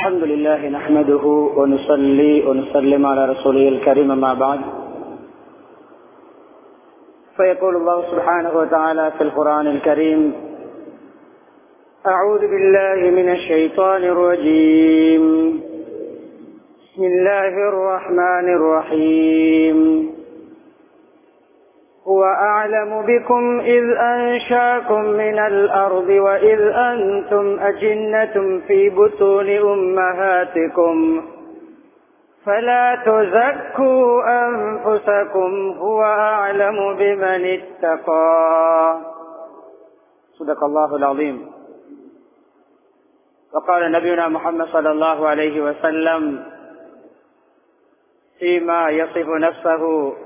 الحمد لله نحمده ونصلي ونسلم على رسوله الكريم ما بعد فيقول الله سبحانه وتعالى في القرآن الكريم أعوذ بالله من الشيطان الرجيم بسم الله الرحمن الرحيم هو أعلم بكم إذ أنشاكم من الأرض وإذ أنتم أجنة في بطون أمهاتكم فلا تزكوا أنفسكم هو أعلم بمن اتقى صدق الله العظيم وقال نبينا محمد صلى الله عليه وسلم فيما يصف نفسه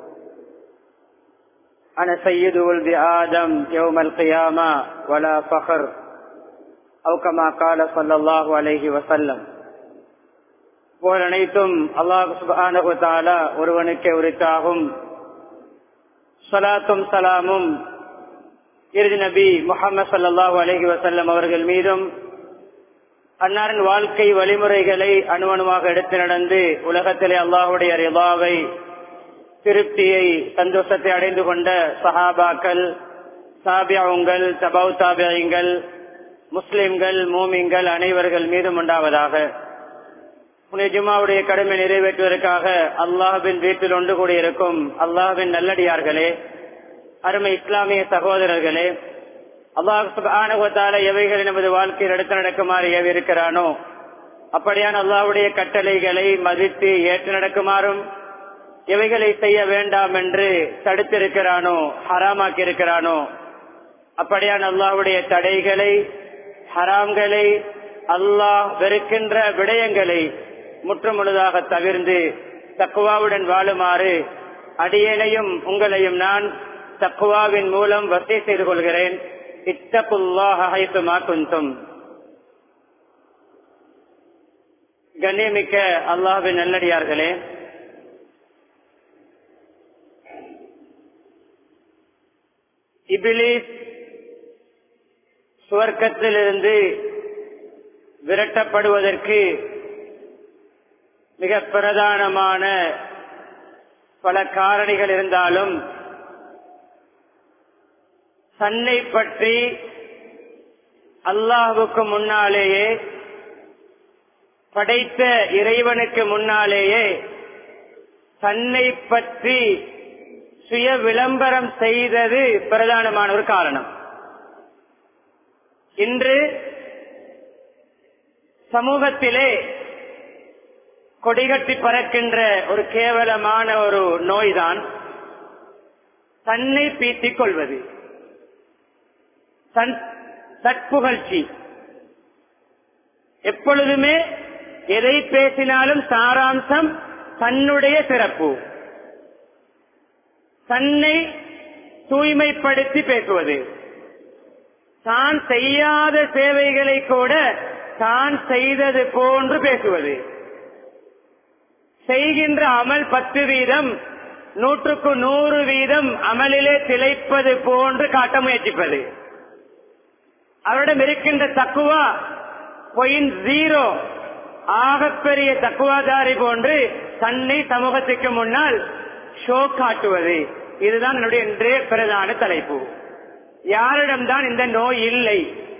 أنا سيد ولد آدم يوم القيامة ولا فخر أو كما قال صلى الله عليه وسلم போல் அனைத்தும் அல்லாஹ் சுபானகு தாலா ஒருவனுக்கே உரித்தாகும் சலாத்தும் சலாமும் இறுதி நபி முகமது சல்லாஹூ அலஹி வசல்லம் அவர்கள் மீதும் அன்னாரின் வாழ்க்கை வழிமுறைகளை அணுவணுவாக எடுத்து நடந்து உலகத்திலே அல்லாஹுடைய ரிபாவை திருப்தியை சந்தோஷத்தை அடைந்து கொண்ட சஹாபாக்கள் சாபியாவுங்கள் தபவு தாபியங்கள் முஸ்லிம்கள் மூமிங்கள் அனைவர்கள் மீதும் உண்டாவதாக புனித ஜுமாவுடைய கடமை நிறைவேற்றுவதற்காக அல்லாஹின் வீட்டில் ஒன்று கூடியிருக்கும் அல்லாஹின் நல்லடியார்களே அருமை இஸ்லாமிய சகோதரர்களே அல்லாஹால எவைகளை நமது வாழ்க்கையில் எடுத்து நடக்குமாறு ஏவிருக்கிறானோ அப்படியான அல்லாஹுடைய கட்டளைகளை மதித்து ஏற்று நடக்குமாறும் எவைகளை செய்ய வேண்டாம் என்று தடுத்திருக்கிறானோ ஹராமாக்கி இருக்கிறானோ அப்படியான அல்லாஹுடைய தடைகளை ஹராம்களை அல்லாஹ் வெறுக்கின்ற விடயங்களை முற்றுமுழுதாக தவிர்ந்து தக்குவாவுடன் வாழுமாறு அடியேனையும் உங்களையும் நான் தக்குவாவின் மூலம் வசதி செய்து கொள்கிறேன் இத்தகுல்லாஹுமா குந்தும் கண்ணியமிக்க அல்லாஹின் நல்லடியார்களே இபிலிஸ் சுவர்க்கத்திலிருந்து விரட்டப்படுவதற்கு மிக பிரதானமான பல காரணிகள் இருந்தாலும் தன்னை பற்றி அல்லாஹுக்கு முன்னாலேயே படைத்த இறைவனுக்கு முன்னாலேயே தன்னை பற்றி சுய விளம்பரம் செய்தது பிரதானமான ஒரு காரணம் இன்று சமூகத்திலே கொடிகட்டி பறக்கின்ற ஒரு கேவலமான ஒரு நோய்தான் தன்னை பீத்திக் கொள்வது தற்புகழ்ச்சி எப்பொழுதுமே எதை பேசினாலும் சாராம்சம் தன்னுடைய சிறப்பு தன்னை தூய்மைப்படுத்தி பேசுவது தான் செய்யாத சேவைகளை கூட தான் செய்தது போன்று பேசுவது செய்கின்ற அமல் பத்து வீதம் நூற்றுக்கு நூறு வீதம் அமலிலே திளைப்பது போன்று காட்ட முயற்சிப்பது அவரிடம் இருக்கின்ற தக்குவா பொயின் ஜீரோ ஆகப்பெரிய தக்குவாதாரி போன்று தன்னை சமூகத்துக்கு முன்னால் ஷோ காட்டுவது இதுதான் என்னுடைய இன்றைய பிரதான தலைப்பு யாரிடம்தான் இந்த நோய் இல்லை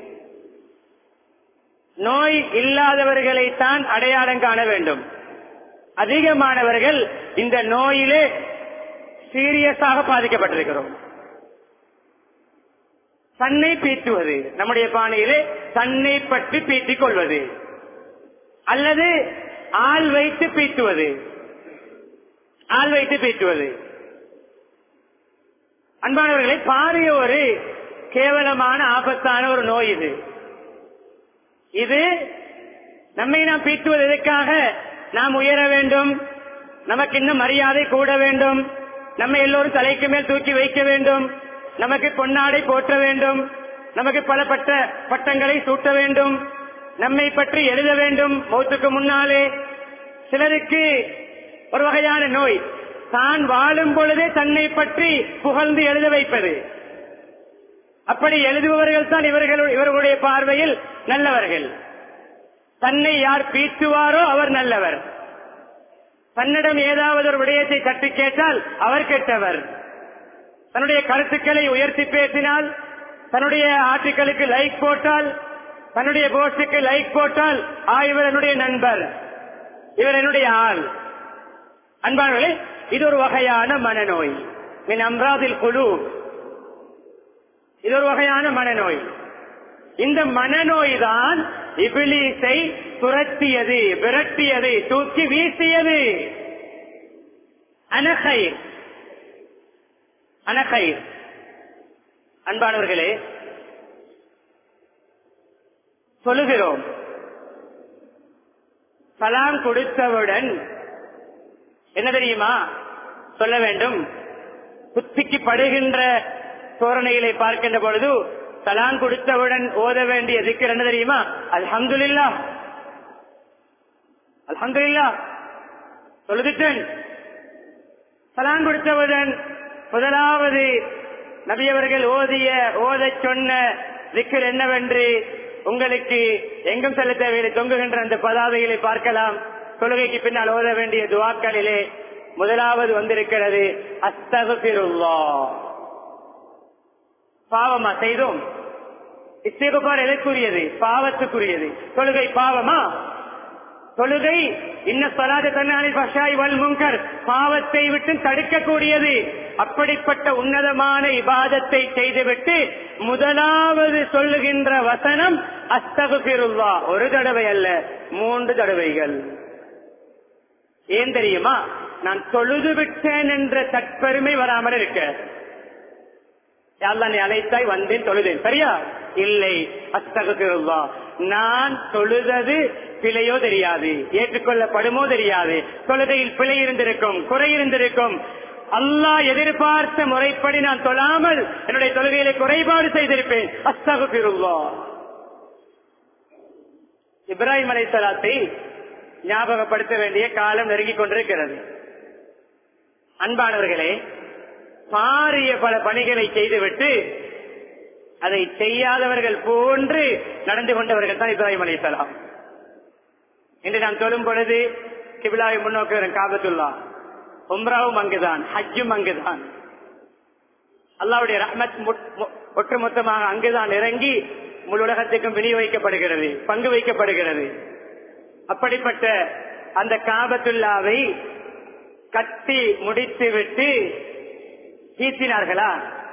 நோய் இல்லாதவர்களைத்தான் அடையாளம் காண வேண்டும் அதிகமானவர்கள் இந்த நோயிலே சீரியஸாக பாதிக்கப்பட்டிருக்கிறோம் தன்னை பீத்துவது நம்முடைய பாணியிலே தன்னை பற்றி பீத்திக் கொள்வது அல்லது ஆள் வைத்து பீத்துவது ஆள் வைத்து பீத்துவது அன்பானவர்களை பாரிய ஒரு கேவலமான ஆபத்தான ஒரு நோய் இது இது நம்மை நாம் பீத்துவது எதற்காக நாம் உயர வேண்டும் நமக்கு இன்னும் மரியாதை கூட வேண்டும் நம்ம எல்லோரும் தலைக்கு மேல் தூக்கி வைக்க வேண்டும் நமக்கு பொன்னாடை போற்ற வேண்டும் நமக்கு பல பட்ட பட்டங்களை சூட்ட வேண்டும் நம்மை பற்றி எழுத வேண்டும் மௌத்துக்கு முன்னாலே சிலருக்கு ஒரு வகையான நோய் தான் வாழும் பொழுதே தன்னை பற்றி புகழ்ந்து எழுத வைப்பது அப்படி எழுதுபவர்கள் தான் இவர்கள் இவர்களுடைய பார்வையில் நல்லவர்கள் தன்னை யார் பீத்துவாரோ அவர் நல்லவர் தன்னிடம் ஏதாவது ஒரு விடயத்தை தட்டி கேட்டால் அவர் கெட்டவர் தன்னுடைய கருத்துக்களை உயர்த்தி பேசினால் தன்னுடைய ஆர்டிகளுக்கு லைக் போட்டால் தன்னுடைய போஸ்டுக்கு லைக் போட்டால் ஆ இவர் என்னுடைய நண்பர் இவர் என்னுடைய ஆள் அன்பானவர்களே இது ஒரு வகையான மனநோய் மின் அம்ராதில் குழு இது ஒரு வகையான மனநோய் இந்த மனநோய் தான் இபிலீஸை துரத்தியது விரட்டியது தூக்கி வீசியது அனகை அனகை அன்பானவர்களே சொல்லுகிறோம் சலாம் கொடுத்தவுடன் என்ன தெரியுமா சொல்ல வேண்டும் புத்திக்கு படுகின்ற தோரணைகளை பார்க்கின்ற பொழுது சலான் கொடுத்தவுடன் ஓத வேண்டிய திக்கர் என்ன தெரியுமா அல்ஹம்துலில்லா அல்ஹம்துலில்லா சொல்லுதிட்டேன் சலான் கொடுத்தவுடன் முதலாவது நபியவர்கள் ஓதிய ஓதச் சொன்ன திக்கர் என்னவென்று உங்களுக்கு எங்கும் செல்ல தேவையில்லை தொங்குகின்ற அந்த பதாதைகளை பார்க்கலாம் தொழுகைக்கு பின்னால் ஓத வேண்டிய துவாக்களிலே முதலாவது வந்திருக்கிறது அஸ்தகுபிருல்லா பாவமா செய்தோம் இஸ்திகபார் எதற்குரியது பாவத்துக்குரியது தொழுகை பாவமா தொழுகை இன்ன சொல்லாத தன்னாலில் பஷாய் வல் முங்கர் பாவத்தை விட்டு தடுக்கக்கூடியது அப்படிப்பட்ட உன்னதமான இபாதத்தை செய்துவிட்டு முதலாவது சொல்லுகின்ற வசனம் அஸ்தகுபிருல்லா ஒரு தடவை அல்ல மூன்று தடவைகள் ஏன் தெரியுமா நான் தொழுது விட்டேன் என்ற தற்பெருமை வராமல் இருக்க யாழ்லா நீ அழைத்தாய் வந்தேன் தொழுதேன் சரியா இல்லை அத்தகுதிருவா நான் தொழுதது பிழையோ தெரியாது ஏற்றுக்கொள்ளப்படுமோ தெரியாது தொழுகையில் பிழை இருந்திருக்கும் குறை இருந்திருக்கும் அல்லாஹ் எதிர்பார்த்த முறைப்படி நான் தொழாமல் என்னுடைய தொழுகையில குறைபாடு செய்திருப்பேன் அஸ்தகுதிருவா இப்ராஹிம் அலை சலாத்தை ஞாபகப்படுத்த வேண்டிய காலம் நெருங்கிக் கொண்டிருக்கிறது அன்பானவர்களே பாரிய பல பணிகளை செய்துவிட்டு அதை செய்யாதவர்கள் போன்று நடந்து கொண்டவர்கள் தான் இப்ராஹிம் அலிசலாம் இன்று நான் சொல்லும் பொழுது கிபிலாவை முன்னோக்கு காபத்துல்லா உம்ராவும் அங்குதான் ஹஜ்ஜும் அங்குதான் அல்லாவுடைய ரஹ்மத் ஒட்டுமொத்தமாக அங்குதான் இறங்கி முழு உலகத்துக்கும் விநியோகிக்கப்படுகிறது பங்கு வைக்கப்படுகிறது அப்படிப்பட்ட அந்த காபத்துல்லாவை கட்டி முடித்துவிட்டு தீர்த்தினார்களா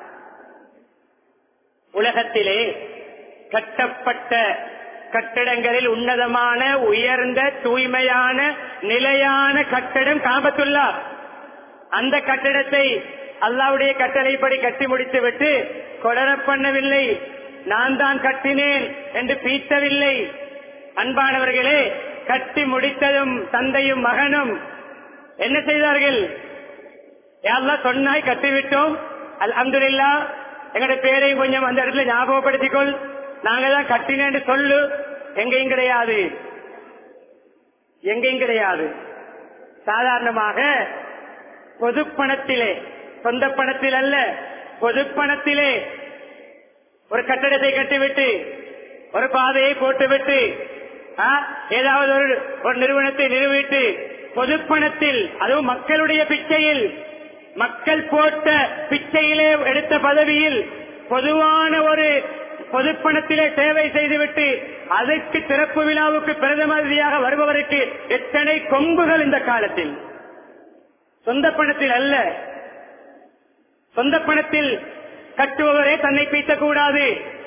உலகத்திலே கட்டப்பட்ட கட்டடங்களில் உன்னதமான உயர்ந்த தூய்மையான நிலையான கட்டடம் காபத்துள்ளா அந்த கட்டடத்தை அல்லாவுடைய கட்டளைப்படி கட்டி முடித்துவிட்டு கொடர பண்ணவில்லை நான் தான் கட்டினேன் என்று பீத்தவில்லை அன்பானவர்களே கட்டி முடித்ததும் தந்தையும் மகனும் என்ன செய்தார்கள் யாரெல்லாம் சொன்னாய் கட்டிவிட்டோம் அல்ஹம்துலில்லா எங்களுடைய பேரையும் கொஞ்சம் அந்த இடத்துல ஞாபகப்படுத்திக்கொள் நாங்க தான் கட்டினேன்னு சொல்லு எங்கேயும் கிடையாது எங்கேயும் கிடையாது சாதாரணமாக பொது பணத்திலே சொந்த பணத்தில் அல்ல பொது பணத்திலே ஒரு கட்டடத்தை கட்டிவிட்டு ஒரு பாதையை போட்டுவிட்டு ஆ, ஏதாவது ஒரு ஒரு நிறுவனத்தை நிறுவிட்டு பொதுப்பணத்தில் அதுவும் மக்களுடைய பிச்சையில் மக்கள் போட்ட பிச்சையிலே எடுத்த பதவியில் பொதுவான ஒரு பொதுப்பணத்திலே சேவை செய்துவிட்டு அதற்கு திறப்பு விழாவுக்கு பிரதம அதிதியாக வருபவருக்கு எத்தனை கொம்புகள் இந்த காலத்தில் சொந்த பணத்தில் அல்ல சொந்த பணத்தில் கட்டுபவரே தன்னை பீத்தக்கூடாது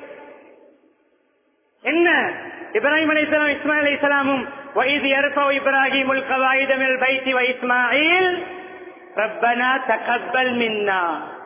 என்ன இப்ராஹிம் அலைஹிஸ்ஸலாம் இஸ்மாயில் அலைஹிஸ்ஸலாமும் வைது யர்ஃபு இப்ராஹிமுல் கவாயித மினல் பைத்தி வ இஸ்மாயில் ரப்பனா தகப்பல் மின்னா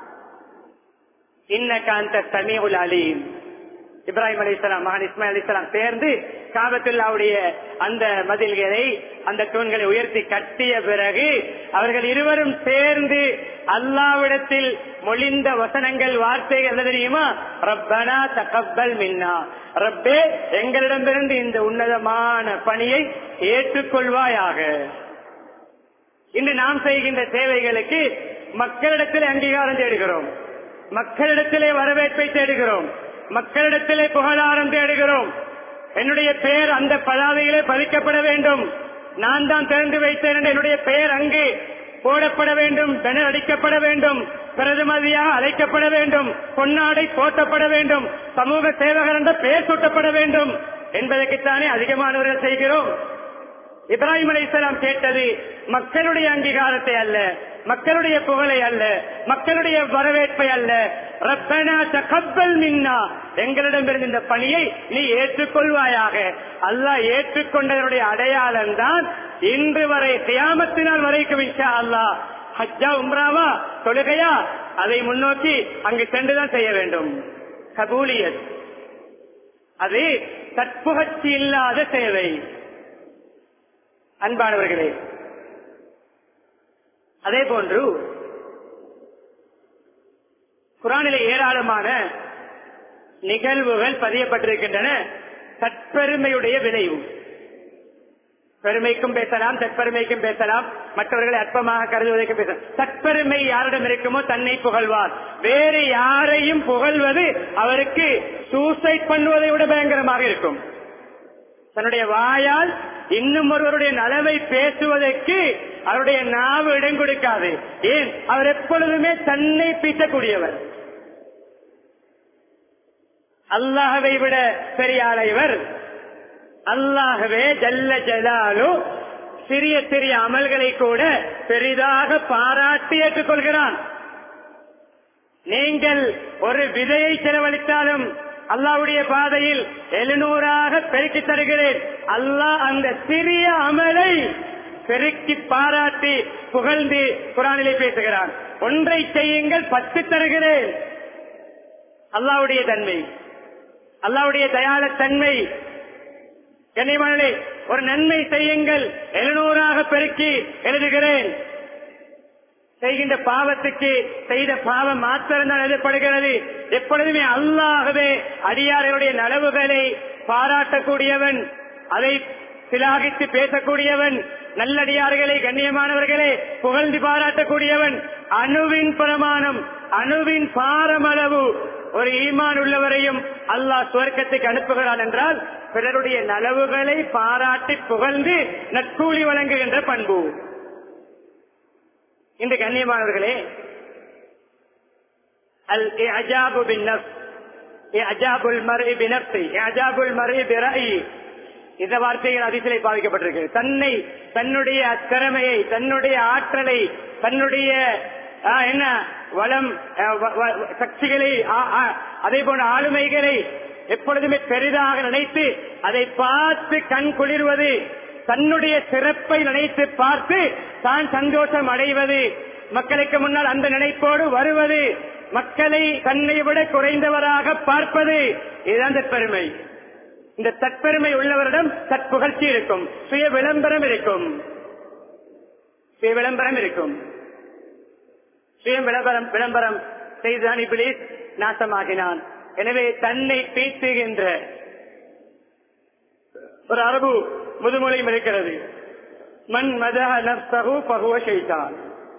இன்னக அன்த ஸமீஉல் அலீம் இப்ராஹிம் அலைஹிஸ்ஸலாம் மகன் இஸ்மாயில் அலைஹிஸ்ஸலாம் சேர்ந்து காபத்துல்லாவுடைய அந்த மதில்களை அந்த தூண்களை உயர்த்தி கட்டிய பிறகு அவர்கள் இருவரும் சேர்ந்து அல்லாவிடத்தில் மொழிந்த வசனங்கள் வார்த்தைகள் என்ன தெரியுமா ரப்பனா தகப்பல் மின்னா ரப்பே எங்களிடமிருந்து இந்த உன்னதமான பணியை ஏற்றுக்கொள்வாயாக இன்று நாம் செய்கின்ற சேவைகளுக்கு மக்களிடத்தில் அங்கீகாரம் தேடுகிறோம் மக்களிடத்திலே வரவேற்பை தேடுகிறோம் மக்களிடத்திலே புகழாரம் தேடுகிறோம் என்னுடைய பெயர் அந்த பதாதையிலே பதிக்கப்பட வேண்டும் நான் தான் திறந்து வைத்தேன் என்று என்னுடைய பெயர் அங்கு போடப்பட வேண்டும் பெணர் அடிக்கப்பட வேண்டும் பிரதிமதியாக அழைக்கப்பட வேண்டும் பொன்னாடை போட்டப்பட வேண்டும் சமூக சேவகர் என்ற பெயர் சூட்டப்பட வேண்டும் என்பதற்குத்தானே அதிகமானவர்கள் செய்கிறோம் இப்ராஹிம் அலைஹிஸ்ஸலாம் கேட்டது மக்களுடைய அங்கீகாரத்தை அல்ல மக்களுடைய புகழை அல்ல மக்களுடைய வரவேற்பை அல்ல ரப்பனா தகப்பல் மின்னா எங்களிடமிருந்து இந்த பணியை நீ ஏற்றுக்கொள்வாயாக அல்லாஹ் ஏற்றுக்கொண்டதனுடைய அடையாளம் தான் இன்று வரை கியாமத்தினால் வரைக்கும் இன்ஷா அல்லாஹ் ஹஜ்ஜா உம்ராவா தொழுகையா அதை முன்னோக்கி அங்கு சென்றுதான் செய்ய வேண்டும் கபூலியத் அது தற்புகழ்ச்சி இல்லாத சேவை அன்பானவர்களே அதே போன்று குரானிலே ஏராளமான நிகழ்வுகள் பதியப்பட்டிருக்கின்றன தற்பெருமையுடைய விளைவு பெருமைக்கும் பேசலாம் தற்பெருமைக்கும் பேசலாம் மற்றவர்களை அற்பமாக கருதுவதற்கும் பேசலாம் தற்பெருமை யாரிடம் இருக்குமோ தன்னை புகழ்வார் வேறு யாரையும் புகழ்வது அவருக்கு சூசைட் பண்ணுவதை விட பயங்கரமாக இருக்கும் தன்னுடைய வாயால் இன்னும் ஒருவருடைய நலவை பேசுவதற்கு அவருடைய நாவு இடம் கொடுக்காது ஏன் அவர் எப்பொழுதுமே தன்னை பீசக்கூடியவர் அல்லாஹவை விட பெரிய இவர் அல்லாகவே ஜல்ல ஜலாலு சிறிய சிறிய அமல்களை கூட பெரிதாக பாராட்டி ஏற்றுக்கொள்கிறான் நீங்கள் ஒரு விதையை செலவழித்தாலும் அல்லாவுடைய பாதையில் எழுநூறாக பெருக்கி தருகிறேன் அல்லாஹ் அந்த சிறிய அமலை பெருக்கி பாராட்டி புகழ்ந்து குரானிலே பேசுகிறான் ஒன்றை செய்யுங்கள் பத்து தருகிறேன் அல்லாவுடைய தன்மை அல்லாவுடைய தயால தன்மை கண்ணியமானே ஒரு நன்மை செய்யுங்கள் எழுநூறாக பெருக்கி எழுதுகிறேன் செய்கின்ற பாவத்துக்கு செய்த பாவம் மாத்திரம் தான் எழுதப்படுகிறது எப்பொழுதுமே அல்லாகவே அடியார்களுடைய நலவுகளை பாராட்டக்கூடியவன் அதை சிலாகித்து பேசக்கூடியவன் நல்லடியார்களை கண்ணியமானவர்களே புகழ்ந்து பாராட்டக்கூடியவன் அணுவின் பிரமாணம் அணுவின் பாரமளவு ஒரு ஈமான் உள்ளவரையும் அல்லாஹ் சுவர்க்கத்துக்கு அனுப்புகிறான் என்றால் பிறருடைய நலவுகளை பாராட்டி புகழ்ந்து நற்கூலி வழங்குகின்ற பண்பு இந்த கண்ணியமானவர்களே அல் அஜாபு பின் அஜாபுல் மறை பினப்தி அஜாபுல் மறை பிறஇ இந்த வார்த்தைகள் அதிசலை பாதிக்கப்பட்டிருக்கு தன்னை தன்னுடைய திறமையை தன்னுடைய ஆற்றலை தன்னுடைய ஆ, என்ன வளம் ஆ, வ- வ- சக்திகளை ஆ, ஆ, அதே போன்ற ஆளுமைகளை எப்பொழுதுமே பெரிதாக நினைத்து அதை பார்த்து கண் குளிர்வது தன்னுடைய சிறப்பை நினைத்து பார்த்து தான் சந்தோஷம் அடைவது மக்களுக்கு முன்னால் அந்த நினைப்போடு வருவது மக்களை தன்னை விட குறைந்தவராக பார்ப்பது இதுதான் தற்பெருமை இந்த தற்பெருமை உள்ளவரிடம் தற்புகழ்ச்சி இருக்கும் சுய விளம்பரம் இருக்கும் சுய விளம்பரம் இருக்கும் சுய விளம்பரம் விளம்பரம் செய்தான் இபிலிஸ் நாசமாகினான் எனவே தன்னை பீத்துகின்ற ஒரு அரபு முதுமொழியும் இருக்கிறது மண் மதஹ நப்சஹு பகுவ ஷைத்தான்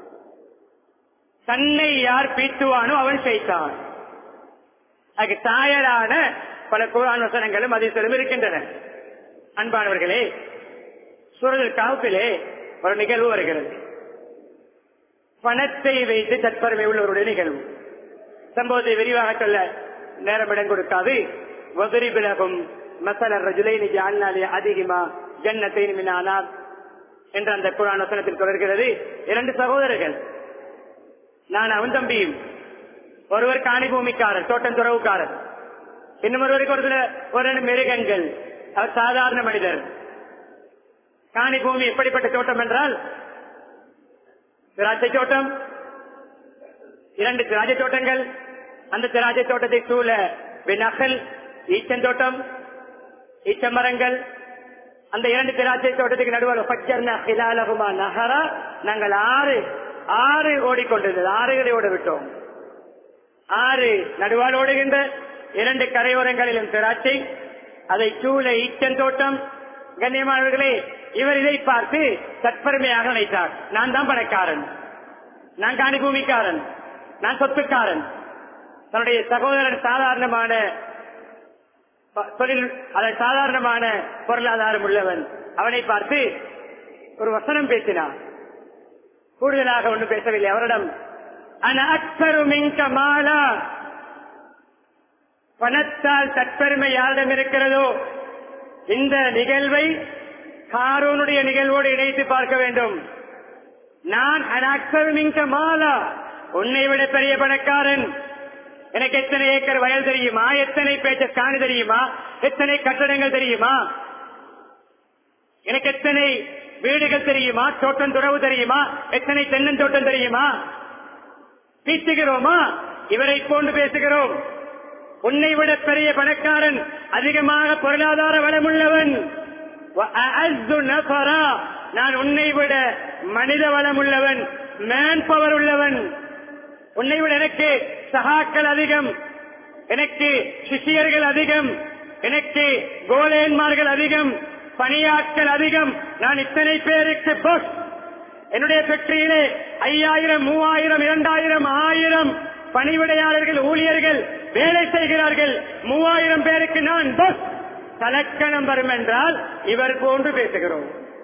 தன்னை யார் பீத்துவானோ அவன் ஷைத்தான் அதுக்கு தாயரான பல குரான் வசனங்களும் அதிசலும் இருக்கின்றன அன்பானவர்களே சூழல் காப்பிலே ஒரு நிகழ்வு வருகிறது பணத்தை வைத்து தற்பெருமை உள்ளவருடைய நிகழ்வு சம்பவத்தை விரிவாக சொல்ல நேரம் இடம் கொடுக்காது வதிரி விலகும் மசல ரஜுலைனி ஜான்னாலே அதிகமா ஜன்னத்தை மினானார் என்ற அந்த குரான் வசனத்தில் தொடர்கிறது இரண்டு சகோதரர்கள் நான் அவன் தம்பியும் ஒருவர் காணி பூமிக்காரர் தோட்டம் துறவுக்காரர் இன்னும் ஒருவருக்கு ஒரு சில ஒரு ரெண்டு மிருகங்கள் அவர் சாதாரண மனிதர் காணி பூமி எப்படிப்பட்ட தோட்டம் என்றால் திராட்சை தோட்டம் இரண்டு திராட்சை தோட்டங்கள் அந்த திராட்சை தோட்டத்தை சூழ நகல் ஈச்சன் தோட்டம் ஈச்ச மரங்கள் அந்த இரண்டு திராட்சை தோட்டத்துக்கு நடுவில் பச்சர்னா ஹிலாலகுமா நகரா நாங்கள் ஆறு ஆறு ஓடிக்கொண்டிருந்தது ஆறுகளை ஓட விட்டோம் ஆறு நடுவால் ஓடுகின்ற இரண்டு கரையோரங்களிலும் திராட்சை அதை சூழ ஈச்சன் தோட்டம் கண்ணியமானவர்களே இவர் இதை பார்த்து தற்பெருமையாக நினைத்தார் நான் தான் பணக்காரன் நான் காணி பூமிக்காரன் நான் சொத்துக்காரன் தன்னுடைய சகோதரன் சாதாரணமான ப- தொழில் அதை சாதாரணமான பொருளாதாரம் உள்ளவன் அவனை பார்த்து ஒரு வசனம் பேசினான் கூடுதலாக ஒன்றும் பேசவில்லை அவரிடம் அன அக்பரு மின்க மாலா பணத்தால் தற்பெருமை யாரிடம் இருக்கிறதோ இந்த நிகழ்வை காரூனுடைய நிகழ்வோடு இணைத்து பார்க்க வேண்டும் நான் அனக்பரு மின்க மாலா உன்னை விட பெரிய பணக்காரன் எனக்கு எத்தனை ஏக்கர் வயல் தெரியுமா எத்தனை பேச்ச காணி தெரியுமா எத்தனை கட்டடங்கள் தெரியுமா எனக்கு எத்தனை வீடுகள் தெரியுமா தோட்டம் துறவு தெரியுமா எத்தனை தென்னந்தோட்டம் தெரியுமா பேசுகிறோமா இவரை போன்று பேசுகிறோம் உன்னை விட பெரிய பணக்காரன் அதிகமாக பொருளாதார வளமுள்ளவன் وَأَعَزُّ نَفَرًا. நான் உன்னை விட மனித வளம் உள்ளவன் மேன் பவர் உள்ளவன் உன்னை விட எனக்கு சகாக்கள் அதிகம் எனக்கு சிஷியர்கள் அதிகம் எனக்கு கோலேன்மார்கள் அதிகம் பணியாட்கள் அதிகம் நான் இத்தனை பேருக்கு boss. என்னுடைய ஃபேக்டரியிலே ஐயாயிரம் மூவாயிரம் இரண்டாயிரம் ஆயிரம் பணிவிடையாளர்கள் ஊழியர்கள் வேலை செய்கிறார்கள் மூவாயிரம் பேருக்கு நான் பஸ் தலக்கணம் வரும் என்றால் இவர் போன்று பேசுகிறோம்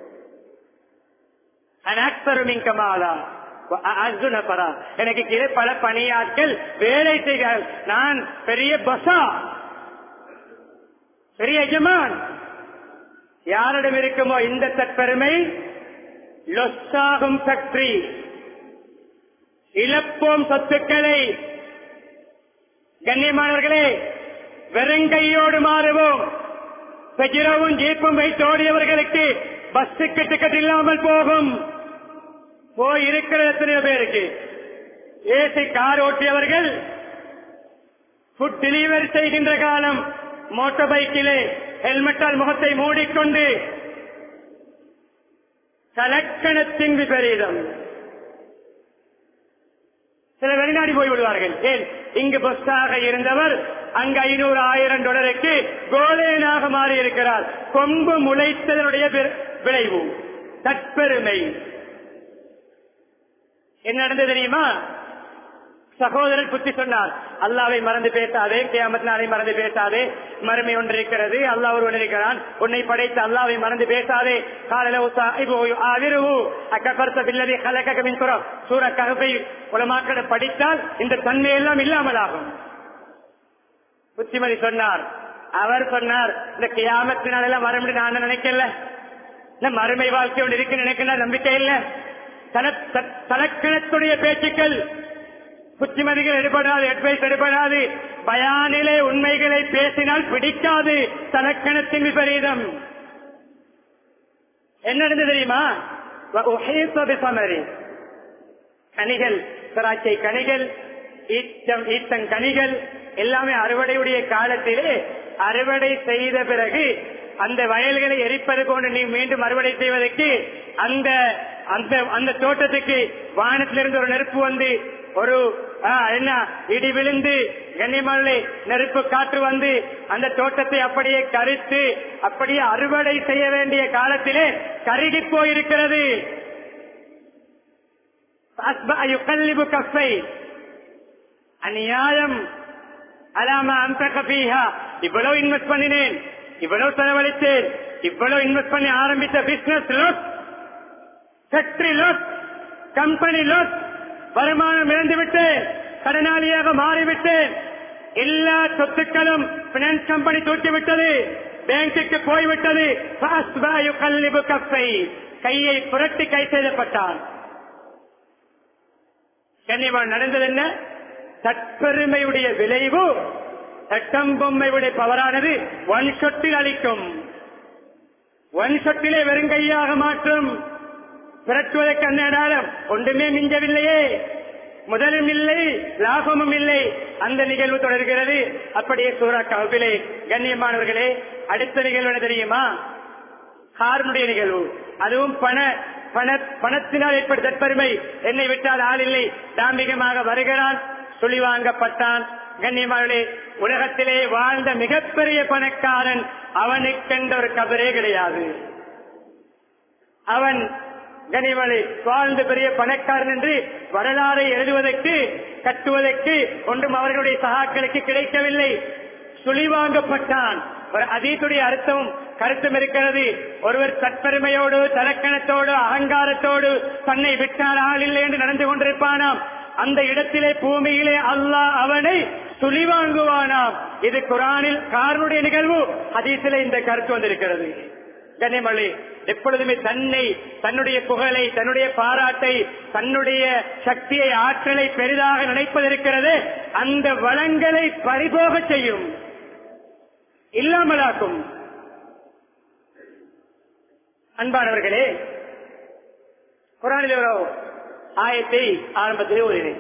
அனாக்பருமிங்கமாலா அர்ஜுன பரா எனக்கு கீழே பல பணியாட்கள் வேலை செய்கிறார்கள் நான் பெரிய பசா பெரிய எஜமான் யாரிடம் இருக்குமோ இந்த தற்பெருமை லொஸ்ஸாகும் ஃபேக்டரி இழப்போம் சொத்துக்களை கண்ணியமானவர்களே வெறுங்கையோடு மாறுவோம் பெஜிரவும் ஜீப்பும் வைத்து ஓடியவர்களுக்கு பஸ்ஸுக்கு டிக்கெட் இல்லாமல் போகும் போய் இருக்கிற எத்தனையோ பேருக்கு ஏசி கார் ஓட்டியவர்கள் ஃபுட் டெலிவரி செய்கின்ற காலம் மோட்டார் பைக்கிலே ஹெல்மெட்டால் முகத்தை மூடிக்கொண்டு கலக்கணத்தின் விபரீதம் சில வெளிநாடு போய் விடுவார்கள் ஏன் இங்கு பஸ்ஸாக இருந்தவர் அங்கு ஐநூறு ஆயிரம் டாலருக்கு கோலேனாக மாறி இருக்கிறார் கொம்பு முளைத்ததனுடைய வி- விளைவு தற்பெருமை என்ன நடந்தது தெரியுமா சகோதரர் புத்தி சொன்னார் அல்லாவை மறந்து பேசாதே கியாமத் நாளை மறந்து பேசாதே மறுமை ஒன்று இருக்கிறது அல்லாஹ் ஒருவன் இருக்கிறான் உன்னை படைத்த அல்லாவை மறந்து பேசாதே காலையில அதிர்வு அக்கபர்த்த பில்லதி கலக்கமின் புறம் சூர ககப்பை உலமாக்களை படித்தால் இந்த தன்மையெல்லாம் இல்லாமல் ஆகும் புத்திமதி சொன்னார் அவர் சொன்னார் இந்த கியாமத்தினால எல்லாம் வர முடியும் நான் நினைக்கல இந்த மறுமை வாழ்க்கை ஒன்று இருக்கு நினைக்கிற நம்பிக்கை இல்ல தன- த- தலக்கணத்துடைய பேச்சுக்கள் புத்திமதிகள் எடுபடாது அட்வைஸ் எடுபடாது பயானிலே உண்மைகளை பேசினால் பிடிக்காது தலக்கணத்தின் விபரீதம் என்ன நடந்தது தெரியுமா வ- உஹீத்த பிசமரி. கனிகள் திராட்சை கனிகள் ஈச்சம் ஈத்தங் கனிகள் எல்லாமே அறுவடையுடைய காலத்திலே அறுவடை செய்த பிறகு அந்த வயல்களை எரிப்பது போன்று நீ மீண்டும் அறுவடை செய்வதற்கு அந்த அந்த அந்த தோட்டத்துக்கு வானத்திலிருந்து ஒரு நெருப்பு வந்து ஒரு ஆ, என்ன இடி விழுந்து கண்ணியமலை நெருப்பு காற்று வந்து அந்த தோட்டத்தை அப்படியே கரித்து அப்படியே அறுவடை செய்ய வேண்டிய காலத்திலே கருகி போயிருக்கிறது فأصبح يقلب كفيه அநியாயம் அலாம அந்தக பீஹா இவ்வளவு இன்வெஸ்ட் பண்ணினேன் இவ்வளவு செலவழித்தேன் இவ்வளவு இன்வெஸ்ட் பண்ணி ஆரம்பித்த business loss factory loss company loss வருமானம் இழந்து விட்டேன் கடனாளியாக மாறிவிட்டேன் எல்லா சொத்துக்களும் பினான்ஸ் கம்பெனி தூக்கிவிட்டது பேங்குக்கு போய்விட்டது فأصبح يقلب كفيه. கையை புரட்டி கை செய்யப்பட்டான் கண்ணியமான நடந்தது என்ன தற்பெருமையுடைய விளைவு சட்டம் பொம்மையுடைய பவரானது ஒன் சொட்டில் அளிக்கும் ஒன் சொட்டிலே வெறுங்கையாக மாற்றும் பிறட்டுவதற்கு அந்நேரம் ஒன்றுமே மிஞ்சவில்லையே முதலும் இல்லை லாபமும் இல்லை அந்த நிகழ்வு தொடர்கிறது அப்படியே சூரா கவுபிலே கண்ணியமானவர்களே அடுத்த நிகழ்வு என்ன தெரியுமா காரனுடைய நிகழ்வு அதுவும் பண பண பணத்தினால் ஏற்பட்ட தற்பெருமை என்னை விட்டால் ஆள் இல்லை தாம்பிகமாக வருகிறான் சுழி வாங்கப்பட்டான் கண்ணியமானே உலகத்திலே வாழ்ந்த மிகப்பெரிய பணக்காரன் அவனுக்கென்ற ஒரு கபரே கிடையாது அவன் கனிமலை வாழ்ந்து பெரிய பணக்காரன் என்று வரலாறை எழுதுவதற்கு கட்டுவதற்கு ஒன்றும் அவர்களுடைய சகாக்களுக்கு கிடைக்கவில்லை சுழிவாங்கப்பட்டான் ஒரு அதீத்துடைய அர்த்தமும் கருத்தும் இருக்கிறது ஒருவர் தற்பெருமையோடு தலக்கணத்தோடு அகங்காரத்தோடு தன்னை விட்டால் ஆள் இல்லை என்று நடந்து கொண்டிருப்பானாம் அந்த இடத்திலே பூமியிலே அல்லாஹ் அவனை துளிவாங்குவானாம் இது குரானில் காரனுடைய நிகழ்வு ஹதீஸிலே இந்த கருத்து வந்திருக்கிறது கனிமொழி எப்பொழுதுமே தன்னை தன்னுடைய புகழை தன்னுடைய பாராட்டை தன்னுடைய சக்தியை ஆற்றலை பெரிதாக நினைப்பதிருக்கிறது அந்த வளங்களை பறிபோக செய்யும் இல்லாமலாக்கும் அன்பானவர்களே குரானில் ஒரு ஆயத்தை ஆரம்பத்திலே ஓதினேன்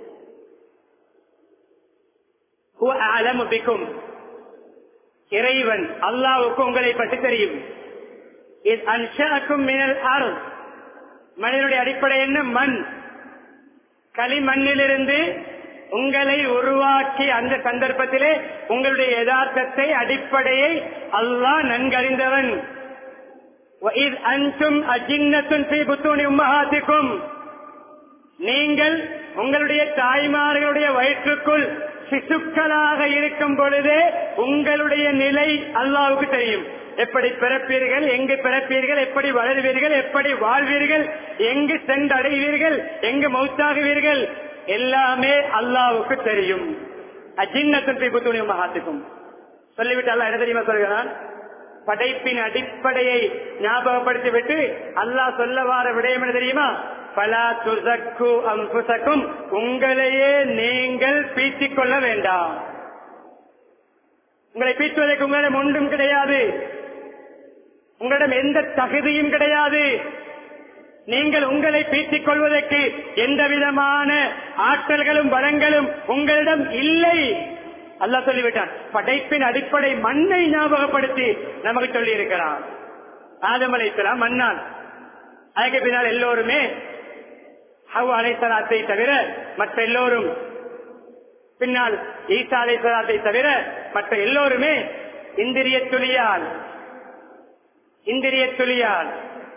ஹுவ அலமு பிக்கும் இறைவன் அல்லாவுக்கு உங்களை பற்றி தெரியும் இது அன்ஷாக்கும் மினல் அருள் மனிதனுடைய அடிப்படை என்ன மண் களிமண்ணிலிருந்து உங்களை உருவாக்கி அந்த சந்தர்ப்பத்திலே உங்களுடைய யதார்த்தத்தை அடிப்படையை அல்லாஹ் நன்கறிந்தவன் وَإِذْ أَنْتُمْ أَجِنَّةٌ فِي بُطُونِ أُمَّهَاتِكُمْ நீங்கள் உங்களுடைய தாய்மார்களுடைய வயிற்றுக்குள் சிசுக்களாக இருக்கும் பொழுதே உங்களுடைய நிலை அல்லாவுக்கு தெரியும் எப்படி பிறப்பீர்கள் எங்கு பிறப்பீர்கள் எப்படி வளருவீர்கள் எப்படி வாழ்வீர்கள் எங்கு சென்றடைவீர்கள் எங்கு மௌத்தாகுவீர்கள் எல்லாமே அல்லாவுக்கு தெரியும் அஜின்னத்தின் பிபுத்துணி மகாத்துக்கும் சொல்லிவிட்டு அல்லா என்ன தெரியுமா சொல்கிறான் படைப்பின் அடிப்படையை ஞாபகப்படுத்திவிட்டு அல்லாஹ் சொல்ல வார விடயம் என்ன தெரியுமா பலா துசக்கு அம்புசக்கும் உங்களையே நீங்கள் பீத்திக் கொள்ள வேண்டாம் உங்களை பீற்றுவதற்கு உங்களிடம் ஒன்றும் கிடையாது உங்களிடம் எந்த தகுதியும் கிடையாது நீங்கள் உங்களை பீத்திக் கொள்வதற்கு எந்த விதமான ஆற்றல்களும் வளங்களும் உங்களிடம் இல்லை அல்லாஹ் சொல்லிவிட்டான் படைப்பின் அடிப்படை மண்ணை ஞாபகப்படுத்தி நமக்கு சொல்லி இருக்கிறான் ஆதம் அலைத்தலாம் மண்ணான் அதுக்கு பின்னால் எல்லோருமே ஹவ் அலைத்தலாத்தை தவிர மற்ற எல்லோரும் பின்னால் ஈசா அலைத்தலாத்தை தவிர மற்ற எல்லோருமே இந்திரிய துளியால் இந்திரிய துளியால்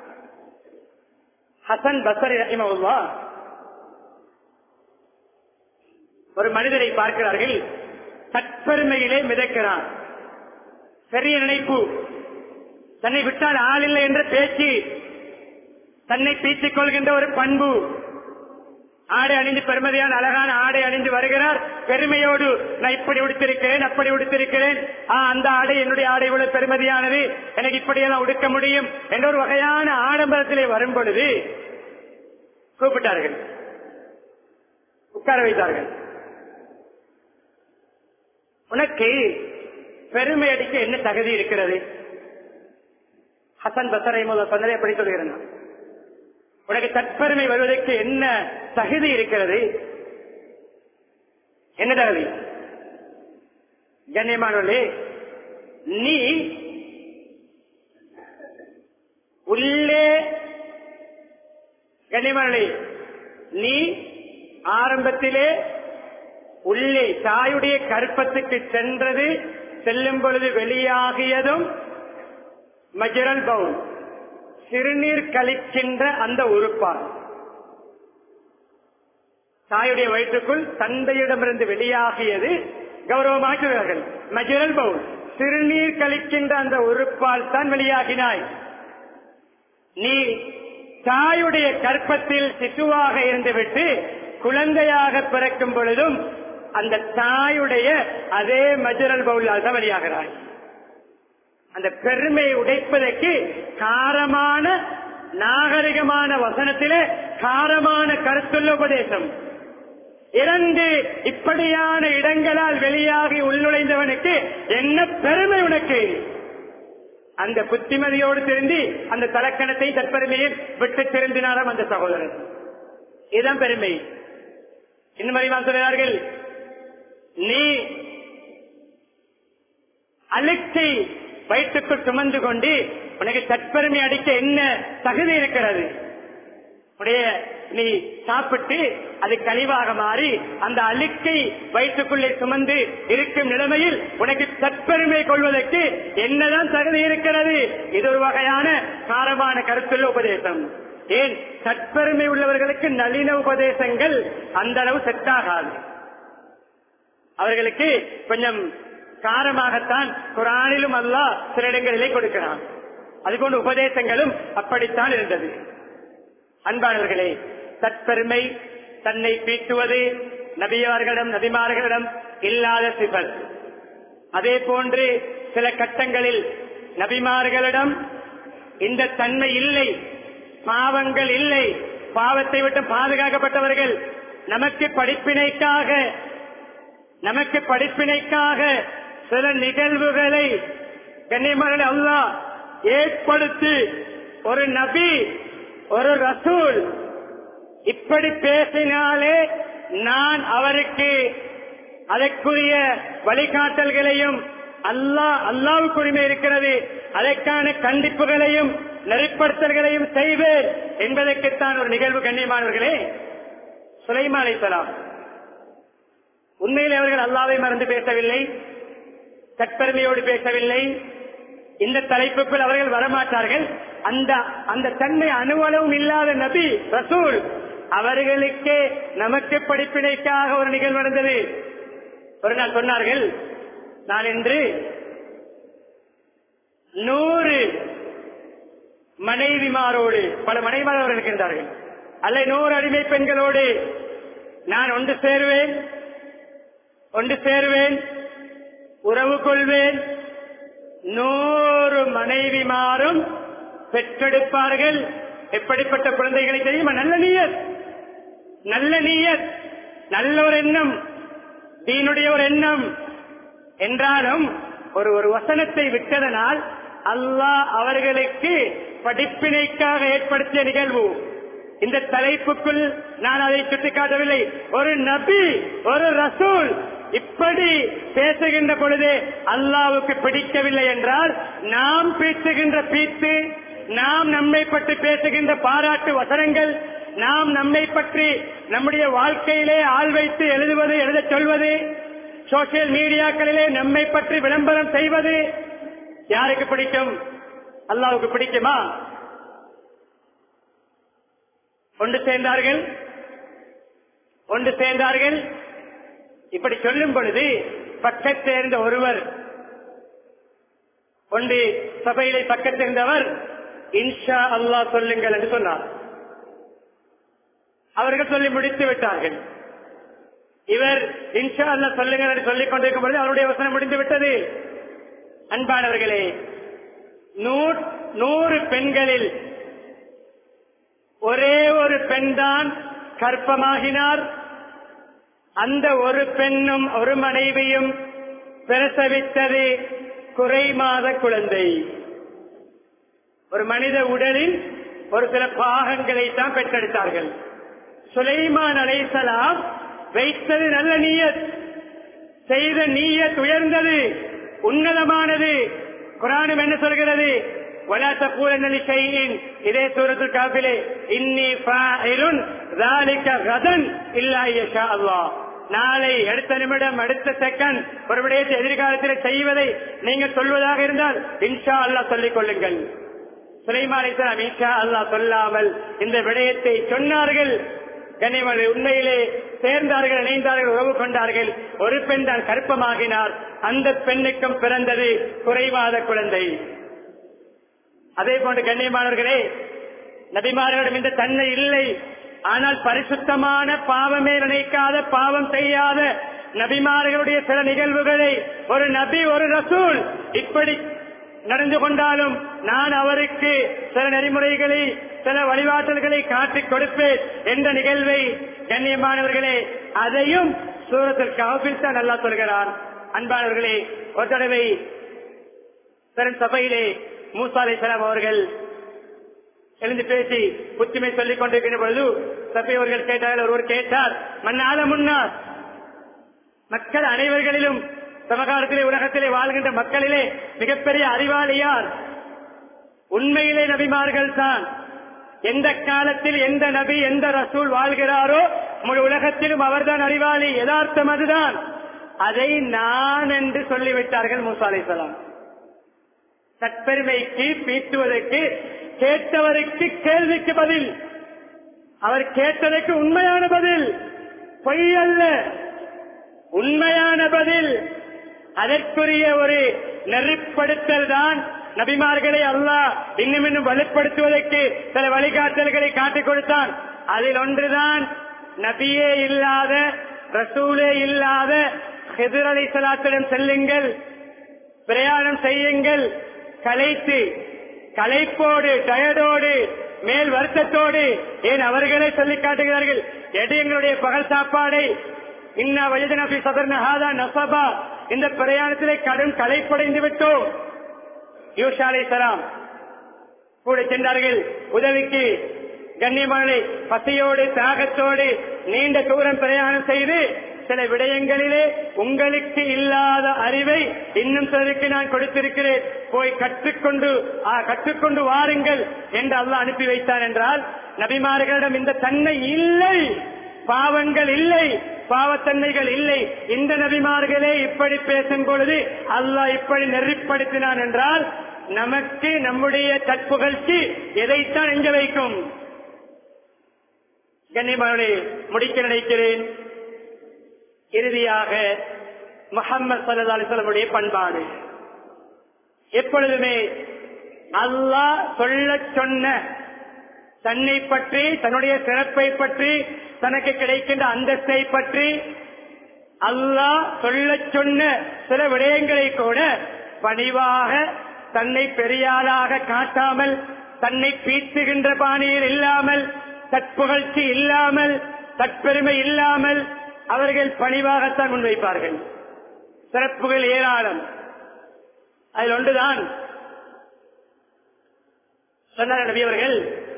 ஹசன் பசரி ரஹிமவுல்லா ஒரு மனிதரை பார்க்கிறார்கள் தற்பெருமையிலே மிதக்கிறான் பெரிய நினைப்பு தன்னை விட்டால் ஆள் இல்லை என்ற பேச்சு தன்னை பீச்சிக் கொள்கின்ற ஒரு பண்பு ஆடை அணிந்து பெருமதியான அழகான ஆடை அணிந்து வருகிறார் பெருமையோடு நான் இப்படி உடுத்திருக்கிறேன் அப்படி உடுத்திருக்கிறேன் ஆ, அந்த ஆடை என்னுடைய ஆடை இவ்வளவு பெருமதியானது எனக்கு இப்படியெல்லாம் உடுக்க முடியும் என்ற ஒரு வகையான ஆடம்பரத்திலே வரும் பொழுது கூப்பிட்டார்கள் உட்கார வைத்தார்கள் உனக்கு பெருமை அடிக்க என்ன தகுதி இருக்கிறது ஹசன் பசரை முதல் சொன்னதை எப்படி சொல்கிறேன் நான். உனக்கு தற்பெருமை வருவதற்கு என்ன தகுதி இருக்கிறது என்ன தகுதி கண்ணியமானவர்களே நீ உள்ளே கண்ணியமானவர்களே நீ ஆரம்பத்திலே உள்ளே தாயுடைய கற்பத்துக்கு சென்றது செல்லும் பொழுது வெளியாகியதும் மஜரல் பவுல் சிறுநீர் கழிக்கின்ற அந்த உறுப்பான் தாயுடைய வயிற்றுக்குள் தந்தையிடமிருந்து வெளியாகியது கௌரவமாக்குகிறார்கள் மஜரல் பவுல் சிறுநீர் கழிக்கின்ற அந்த உறுப்பால் தான் வெளியாகினாய் நீ தாயுடைய கற்பத்தில் சிசுவாக இருந்துவிட்டு குழந்தையாக பிறக்கும் பொழுதும் அந்த தாயுடைய அதே மஜரல் பவுலால் தான் வெளியாகிறாய் அந்த பெருமையை உடைப்பதற்கு காரமான நாகரிகமான வசனத்திலே காரமான கருத்துள்ள உபதேசம் இரண்டு இப்படியான இடங்களால் வெளியாகி உள்நுழைந்தவனுக்கு என்ன பெருமை உனக்கு அந்த புத்திமதியோடு திருந்தி அந்த தலக்கணத்தை தற்பெருமையை விட்டு திருந்தினாராம் அந்த சகோதரர் இதுதான் பெருமை இன்னும் அறிவான் சொல்கிறார்கள் நீ அழுக்கை வயிற்றுக்குள் சுமந்து கொண்டு உனக்கு தற்பெருமை அடிக்க என்ன தகுதி இருக்கிறது உடைய நீ சாப்பிட்டு அது கழிவாக மாறி அந்த அழுக்கை வயிற்றுக்குள்ளே சுமந்து இருக்கும் நிலைமையில் உனக்கு தற்பெருமை கொள்வதற்கு என்னதான் தகுதி இருக்கிறது இது ஒரு வகையான காரமான கருத்துள்ள உபதேசம் ஏன் தற்பெருமை உள்ளவர்களுக்கு நளின உபதேசங்கள் அந்த அளவு செட் ஆகாது அவர்களுக்கு கொஞ்சம் காரமாகத்தான் குரானிலும் அல்லாஹ் சில இடங்களிலே கொடுக்கிறான் அதுபோன்ற உபதேசங்களும் அப்படித்தான் இருந்தது அன்பானவர்களே தற்பெருமை தன்னை பீட்டுவது நபியார்களிடம் நபிமார்களிடம் இல்லாத சிபல் அதே போன்று சில கட்டங்களில் நபிமார்களிடம் இந்த தன்மை இல்லை பாவங்கள் இல்லை பாவத்தை விட்டு பாதுகாக்கப்பட்டவர்கள் நமக்கு படிப்பினைக்காக நமக்கு படிப்பினைக்காக சில நிகழ்வுகளை கண்ணியமான அல்லாஹ் ஏற்படுத்தி ஒரு நபி ஒரு ரசூல் இப்படி பேசினாலே நான் அவருக்கு அதற்குரிய வழிகாட்டல்களையும் அல்லாஹ் அல்லாவுக்கு உரிமை இருக்கிறது அதற்கான கண்டிப்புகளையும் நெறிப்படுத்தல்களையும் செய்வேன் என்பதற்குத்தான் ஒரு நிகழ்வு கண்ணியமானவர்களே சுலைமா அலைசலாம் உண்மையில் அவர்கள் அல்லாவை மறந்து பேசவில்லை தற்பெருமையோடு பேசவில்லை இந்த தலைப்புக்குள் அவர்கள் வரமாட்டார்கள் அந்த அந்த தன்மை அணுவளவும் இல்லாத நபி ரசூல் அவர்களுக்கே நமக்கு படிப்பினைக்காக ஒரு நிகழ்வு நடந்தது ஒரு நாள் சொன்னார்கள் நான் இன்று நூறு மனைவிமாரோடு பல மனைவிமாரோடு இருக்கின்றார்கள் அல்ல நூறு அடிமை பெண்களோடு நான் ஒன்று சேருவேன் ஒன்று சேருவேன் உறவு கொள்வேன் நூறு மனைவிமாரும் பெற்றெடுப்பார்கள் எப்படிப்பட்ட குழந்தைகளை தெரியுமா நல்ல நீயத் நல்ல நீயத் நல்ல ஒரு எண்ணம் தீனுடைய ஒரு எண்ணம் என்றாலும் ஒரு ஒரு வசனத்தை விட்டதனால் அல்லாஹ் அவர்களுக்கு படிப்பினைக்காக ஏற்படுத்திய நிகழ்வு இந்த தலைப்புக்குள் நான் அதை சுட்டிக்காட்டவில்லை ஒரு நபி ஒரு ரசூல் இப்படி பேசுகின்ற பொழுது அல்லாவுக்கு பிடிக்கவில்லை என்றால் நாம் பேசுகின்ற பீத்து நாம் நம்மை பற்றி பேசுகின்ற பாராட்டு வசனங்கள் நாம் நம்மை பற்றி நம்முடைய வாழ்க்கையிலே ஆள் வைத்து எழுதுவது எழுதச் சொல்வது சோசியல் மீடியாக்களிலே நம்மை பற்றி விளம்பரம் செய்வது யாருக்கு பிடிக்கும் அல்லாவுக்கு பிடிக்குமா ஒன்று சேர்ந்தார்கள் ஒன்று சேர்ந்தார்கள் இப்படி சொல்லும் பொழுது பக்கத் சேர்ந்த ஒருவர் ஒன்று சபையிலே பக்கத்திருந்தவர் இன்ஷா அல்லாஹ் சொல்லுங்கள் என்று சொன்னார் அவர்கள் சொல்லி முடித்து விட்டார்கள் இவர் இன்ஷா அல்லாஹ் சொல்லுங்கள் என்று சொல்லிக் கொண்டிருக்கும் பொழுது அவருடைய வசனம் முடிந்து விட்டது அன்பானவர்களே நூ- நூறு பெண்களில் ஒரே ஒரு பெண் தான் கற்பமாகினார் அந்த ஒரு பெண்ணும் ஒரு மனைவியும் பிரசவித்தது குறை மாத குழந்தை ஒரு மனித உடலில் ஒரு சில பாகங்களை தான் பெற்றெடுத்தார்கள் சுலைமான் அலைசலாம் வைத்தது நல்ல நீயத் செய்த நீயத் உயர்ந்தது உன்னதமானது குரானும் என்ன சொல்கிறது ولا تقولن لشيء இதே சூரத்துல் காஃபிலே இன்னி ஃபாயிலுன் ذلك غدا الا ان يشاء الله நாளை அடுத்த நிமிடம் அடுத்த செகண்ட் ஒரு விடயத்தை எதிர்காலத்தில் செய்வதை நீங்கள் சொல்வதாக இருந்தால் இன்ஷா அல்லாஹ் சொல்லிக் கொள்ளுங்கள் சுலைமான் இஸ்லாம் இன்ஷா அல்லாஹ் சொல்லாமல் இந்த விடயத்தை சொன்னார்கள் கனிமலை உண்மையிலே சேர்ந்தார்கள் இணைந்தார்கள் உறவு கொண்டார்கள் ஒரு பெண் தான் கருப்பமாகினார் அந்த பெண்ணுக்கும் பிறந்தது குறைவாத குழந்தை அதே போன்று கண்ணியமானவர்களே நபிமார்களிடம் இந்த தன்மை இல்லை ஆனால் பரிசுத்தமான பாவமே நினைக்காத பாவம் செய்யாத நபிமார்களுடைய சில நிகழ்வுகளை ஒரு நபி ஒரு ரசூல் இப்படி நடந்து கொண்டாலும் நான் அவருக்கு சில நெறிமுறைகளை சில வழிபாட்டல்களை காட்டிக் கொடுப்பேன் என்ற நிகழ்வை கண்ணியமானவர்களே அதையும் சூரத்தில் கவபில் தான் நல்லா சொல்கிறார் அன்பானவர்களே ஒரு தடவை பெரும் சபையிலே மூசா அலைஹிஸ்ஸலாம் அவர்கள் எழுந்து பேசி புத்துமை சொல்லிக் கொண்டிருக்கின்ற பொழுது சபை அவர்கள் கேட்டார்கள் ஒருவர் கேட்டார் மன்னால முன்னார் மக்கள் அனைவர்களிலும் சமகாலத்திலே உலகத்திலே வாழ்கின்ற மக்களிலே மிகப்பெரிய அறிவாளி யார் உண்மையிலே நபிமார்கள் தான் எந்த காலத்தில் எந்த நபி எந்த ரசூல் வாழ்கிறாரோ முழு உலகத்திலும் அவர்தான் அறிவாளி யதார்த்தம் அதுதான் அதை நான் என்று சொல்லிவிட்டார்கள் மூசா அலைஹிஸ்ஸலாம் தற்பெருமைக்கு பீட்டுவதற்கு கேட்டவருக்கு கேள்விக்கு பதில் அவர் கேட்டதற்கு உண்மையான பதில் பொய் அல்ல உண்மையான பதில் அதற்குரிய ஒரு நெறிப்படுத்தல் தான் நபிமார்களை அல்லாஹ் இன்னும் இன்னும் வலுப்படுத்துவதற்கு சில வழிகாட்டல்களை காட்டிக் கொடுத்தான் அதில் ஒன்றுதான் நபியே இல்லாத ரசூலே இல்லாத ஹெதிர் அலை சலாத்திடம் செல்லுங்கள் பிரயாணம் செய்யுங்கள் கலைத்து களைப்போடு டயர்டோடு மேல் வருத்தத்தோடு ஏன் அவர்களே சொல்லி காட்டுகிறார்கள் எடு எங்களுடைய பகல் சாப்பாடை இன்ன வயதனபி சதர்னஹாதா நசபா இந்த பிரயாணத்திலே கடும் களைப்படைந்து விட்டோம் யூஷா அலைஹிஸ்ஸலாம் கூட சென்றார்கள் உதவிக்கு கண்ணியமான பசியோடு தாகத்தோடு நீண்ட தூரம் பிரயாணம் செய்து சில விடயங்களிலே உங்களுக்கு இல்லாத அறிவை இன்னும் சிலருக்கு நான் கொடுத்திருக்கிறேன் போய் கற்றுக்கொண்டு ஆ, கற்றுக்கொண்டு வாருங்கள் என்று அல்லாஹ் அனுப்பி வைத்தான் என்றால் நபிமார்களிடம் இந்த தன்மை இல்லை பாவங்கள் இல்லை பாவத்தன்மைகள் இல்லை இந்த நபிமார்களே இப்படி பேசும் பொழுது அல்லாஹ் இப்படி நெறிப்படுத்தினான் என்றால் நமக்கு நம்முடைய தற்புகழ்ச்சி எதைத்தான் எங்க வைக்கும் கண்ணியமானே முடிக்க நினைக்கிறேன் இறுதியாக முகம்மது சல்லா அலிஸ்லமுடைய பண்பாடு எப்பொழுதுமே அல்லாஹ் சொல்ல சொன்ன தன்னை பற்றி தன்னுடைய சிறப்பை பற்றி தனக்கு கிடைக்கின்ற அந்தஸ்தை பற்றி அல்லாஹ் சொல்ல சொன்ன சில விடயங்களை கூட பணிவாக தன்னை பெரியாளாக காட்டாமல் தன்னை பீத்துகின்ற பாணியில் இல்லாமல் தற்புகழ்ச்சி இல்லாமல் தற்பெருமை இல்லாமல் அவர்கள் பணிவாகத்தான் முன்வைப்பார்கள் சிறப்புகள் ஏராளம் அதில் ஒன்றுதான் சொன்னார் நபி அவர்கள்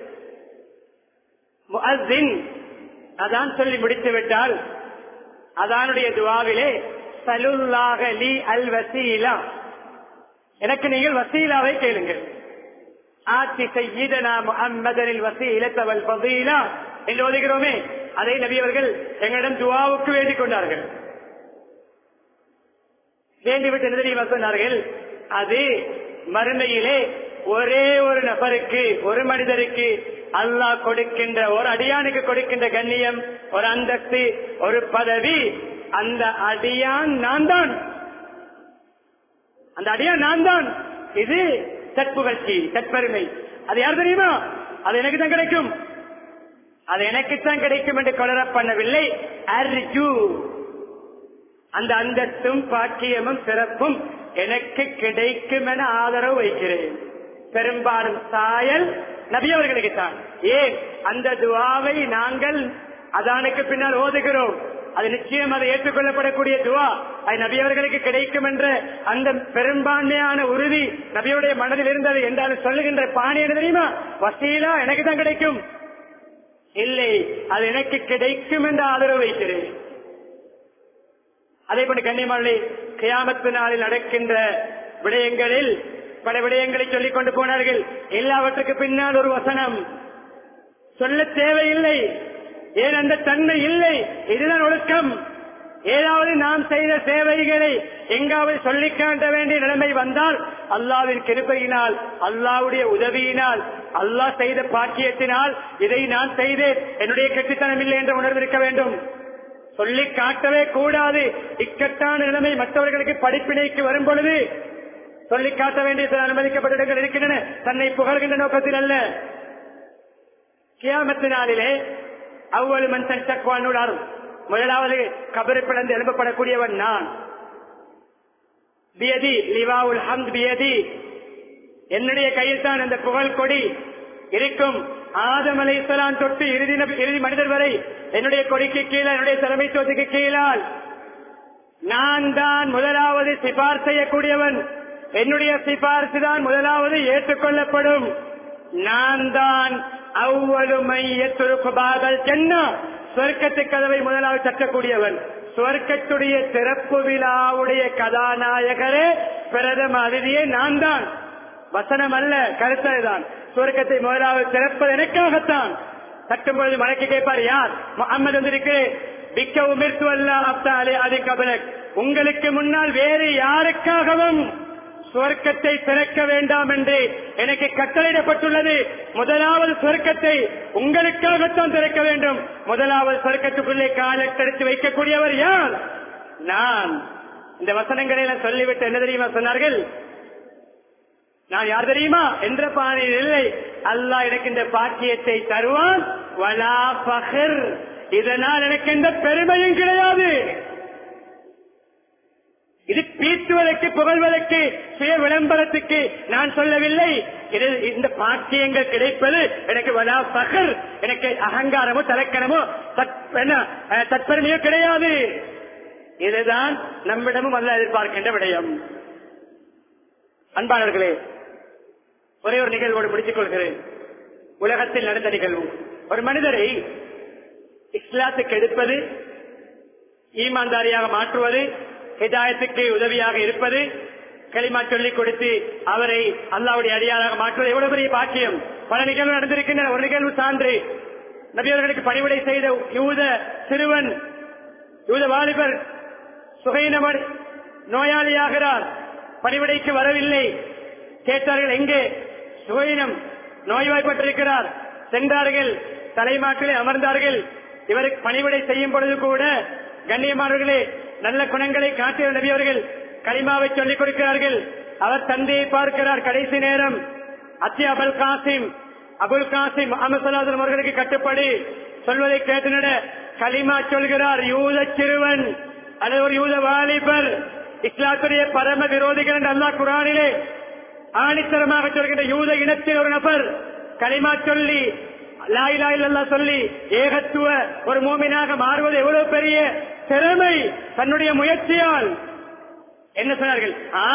முஅஸ்ஸின் அதான் சொல்லி முடித்து விட்டால் அதானுடைய துவாவிலே சலுல்லாக லி அல் வசீலா எனக்கு நீங்கள் வசீலாவை கேளுங்கள் ஆட்சி செய்தனா முஹம்மதனில் வசீலத்த வல் ஃபதீலா என்று ஓதுகிறோமே அதை நபி அவர்கள் எங்களிடம் துவாவுக்கு வேண்டிக் கொண்டார்கள் வேண்டிவிட்டு என்ன தெரியுமா சொன்னார்கள் அது மறுமையிலே ஒரே ஒரு நபருக்கு ஒரு மனிதருக்கு அல்லாஹ் கொடுக்கின்ற ஒரு அடியானுக்கு கொடுக்கின்ற கண்ணியம் ஒரு அந்தஸ்து ஒரு பதவி அந்த அடியான் நான் தான் அந்த அடியான் நான் தான் இது தற்புகழ்ச்சி தற்பெருமை அது யார் தெரியுமா அது எனக்கு தான் கிடைக்கும் அது எனக்குத்தான் கிடைக்கும் என்று கொலர பண்ணவில்லை அர்ஜு அந்த அந்தஸ்தும் பாக்கியமும் சிறப்பும் எனக்கு கிடைக்கும் என ஆதரவு வைக்கிறேன் பெரும்பாலும் சாயல் நபி அவர்களுக்கு தான் ஏன் அந்த துவாவை நாங்கள் அதானுக்கு பின்னால் ஓதுகிறோம் அது நிச்சயம் அதை ஏற்றுக்கொள்ளப்படக்கூடிய துவா அது நபி அவர்களுக்கு கிடைக்கும் என்ற அந்த பெரும்பான்மையான உறுதி நபியுடைய மனதில் இருந்தது என்றாலும் சொல்லுகின்ற பாணி என்ன தெரியுமா வசீலா எனக்கு தான் கிடைக்கும் இல்லை அது எனக்கு கிடைக்கும் என்ற ஆதரவு வைக்கிறேன் அதே போல கண்ணியமாளி கியாமத்து நாளில் நடக்கின்ற விடயங்களில் பல விடயங்களை சொல்லிக் கொண்டு போனார்கள் எல்லாவற்றுக்கு பின்னால் ஒரு வசனம் சொல்ல தேவையில்லை ஏன் அந்த தன்மை இல்லை இதுதான் ஒழுக்கம் ஏதாவது நாம் செய்த சேவைகளை எங்காவது சொல்லிக் காட்ட வேண்டிய நிலைமை வந்தால் அல்லாவின் கிருபையினால் அல்லாவுடைய உதவியினால் அல்லாஹ் செய்த பாக்கியத்தினால் இதை நான் செய்தேன் என்னுடைய கெட்டித்தனம் இல்லை என்ற உணர்வு இருக்க வேண்டும் சொல்லி காட்டவே கூடாது இக்கட்டான நிலைமை மற்றவர்களுக்கு படிப்பினைக்கு வரும் பொழுது சொல்லி காட்ட வேண்டிய சில அனுமதிக்கப்பட்ட இடங்கள் இருக்கின்றன தன்னை புகழ்கின்ற நோக்கத்தில் அல்ல கியாமத்தினாலே அவ்வளவு மனுஷன் சக்வானுடார் முதலாவது கபரை பிளந்து எழுப்பப்படக்கூடியவன் நான் பியதி லிவாவுல் ஹம்த் பியதி என்னுடைய கையில் தான் அந்த புகழ் கொடி இருக்கும் ஆதம் அலைசலான் தொட்டு இறுதி நபி- இறுதி மனிதர் வரை என்னுடைய கொடிக்கு கீழே என்னுடைய தலைமைத்துவத்துக்கு கீழால் நான் தான் முதலாவது சிபார் செய்யக்கூடியவன் என்னுடைய சிபார்சு தான் முதலாவது ஏற்றுக்கொள்ளப்படும் நான் தான் அவ்வளுமையத்துருக்குபாதல் சென்னா சொர்க்கத்து கதவை முதலாவது தட்டக்கூடியவன் சொர்க்கத்துடைய சிறப்பு விழாவுடைய கதாநாயகரே பிரதம அதிதியே நான் தான் வசனம் அல்ல கருத்ததுதான் சுவர்க்கத்தை முதலாவது திறப்பது எனக்காகத்தான் தட்டும் பொழுது மலைக்கு கேட்பார் யார் முகம்மது வந்திருக்கு பிக்க உமிர்த்து அல்ல அப்தாலே அது கபலக் உங்களுக்கு முன்னால் வேறு யாருக்காகவும் சுவர்க்கத்தை திறக்க வேண்டாம் என்று எனக்கு கட்டளையிடப்பட்டுள்ளது முதலாவது சுவர்க்கத்தை உங்களுக்காகத்தான் திறக்க வேண்டும் முதலாவது சுவர்க்கத்துக்குள்ளே காலெடுத்து வைக்கக்கூடியவர் யார் நான் இந்த வசனங்களை எல்லாம் சொல்லிவிட்டு என்ன தெரியுமா சொன்னார்கள் நான் யார் தெரியுமா என்ற பானையில் இல்லை அல்லாஹ் எனக்கு இந்த பாக்கியத்தை தருவான் வலா பகர் இதனால் எனக்கு எந்த பெருமையும் கிடையாது இது பீத்துவதற்கு புகழ்வதற்கு சுய விளம்பரத்துக்கு நான் சொல்லவில்லை இது இந்த பாக்கியங்கள் கிடைப்பது எனக்கு வலா பகர் எனக்கு அகங்காரமோ தலைக்கணமோ தத்- என்ன, அஹ், தற்பெருமையோ கிடையாது இதுதான் நம்மிடமும் அல்ல எதிர்பார்க்கின்ற விடயம் அன்பாளர்களே ஒரே ஒரு நிகழ்வோடு முடித்துக் கொள்கிறேன் உலகத்தில் நடந்த நிகழ்வு ஒரு மனிதரை இஸ்லாத்துக்கு எடுப்பது ஈமான்தாரியாக மாற்றுவது ஹிதாயத்துக்கு உதவியாக இருப்பது களிமா சொல்லிக் கொடுத்து அவரை அல்லாவுடைய அடியாராக மாற்றுவது எவ்வளவு பெரிய பாக்கியம் பல நிகழ்வு நடந்திருக்கின்றன ஒரு நிகழ்வு சான்று நபியவர்களுக்கு பணிவிடை செய்த யூத சிறுவன் யூத வாலிபர் சுகையினவர் நோயாளியாகிறார் பணிவிடைக்கு வரவில்லை கேட்டார்கள் எங்கே சுகையினம் நோய்வாய்ப்பட்டிருக்கிறார் சென்றார்கள் தலைமாட்டில் அமர்ந்தார்கள் இவருக்கு பணிவிடை செய்யும் பொழுது கூட கண்ணியமானவர்களே நல்ல குணங்களை காட்டிய நபியவர்கள் களிமாவை சொல்லிக் கொடுக்கிறார்கள் அவர் தந்தையை பார்க்கிறார் கடைசி நேரம் அத்தி அபுல் காசிம் அபுல் காசிம் அமசலாசன் அவர்களுக்கு கட்டுப்படி சொல்வதை கேட்டு நட களிமா சொல்கிறார் யூத சிறுவன் அல்லது ஒரு யூத வாலிபர் இஸ்லாத்துடைய பரம விரோதிகள் என்று அல்லாஹ் குரானிலே ஆணித்தரமாக சொல்கின்ற யூத இனத்தில் ஒரு நபர் களிமா சொல்லி லாயிலா இல்லல்லா சொல்லி ஏகத்துவ ஒரு மூமினாக மாறுவது எவ்வளவு பெரிய திறமை தன்னுடைய முயற்சியால் என்ன சொன்னார்கள் ஆ